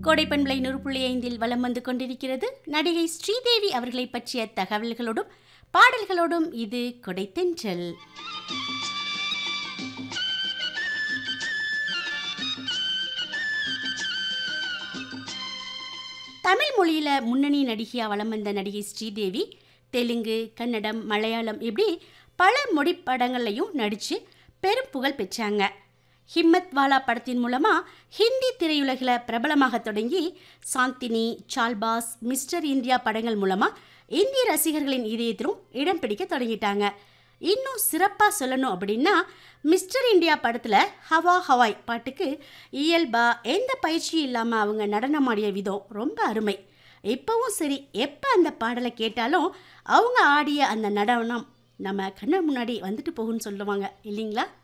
கோடைப்பண்பலை நூறு புள்ளி ஐந்தில் வலம் வந்து கொண்டிருக்கிறது நடிகை ஸ்ரீதேவி அவர்களை பற்றிய தகவல்களோடும் பாடல்களோடும் இது கொடைத்தென்றல் தமிழ் மொழியில் முன்னணி நடிகையாக வலம் வந்த நடிகை ஸ்ரீதேவி தெலுங்கு கன்னடம் மலையாளம் இப்படி பல மொழி படங்கள்லையும் நடித்து பெரும் புகழ் பெற்றாங்க ஹிம்மத் வாலா படத்தின் மூலமாக ஹிந்தி திரையுலகில் பிரபலமாக தொடங்கி சாந்தினி சால்பாஸ் மிஸ்டர் இந்தியா படங்கள் மூலமாக இந்திய ரசிகர்களின் இதயத்திலும் இடம் பிடிக்க தொடங்கிட்டாங்க இன்னும் சிறப்பாக சொல்லணும் அப்படின்னா மிஸ்டர் இந்தியா படத்தில் ஹவா ஹவாய் பாட்டுக்கு இயல்பா எந்த பயிற்சியும் இல்லாமல் அவங்க நடனமாடிய விதம் ரொம்ப அருமை இப்போவும் சரி எப்போ அந்த பாடலை கேட்டாலும் அவங்க ஆடிய அந்த நடனம் நம்ம கண்ணு முன்னாடி வந்துட்டு போகும்னு சொல்லுவாங்க இல்லைங்களா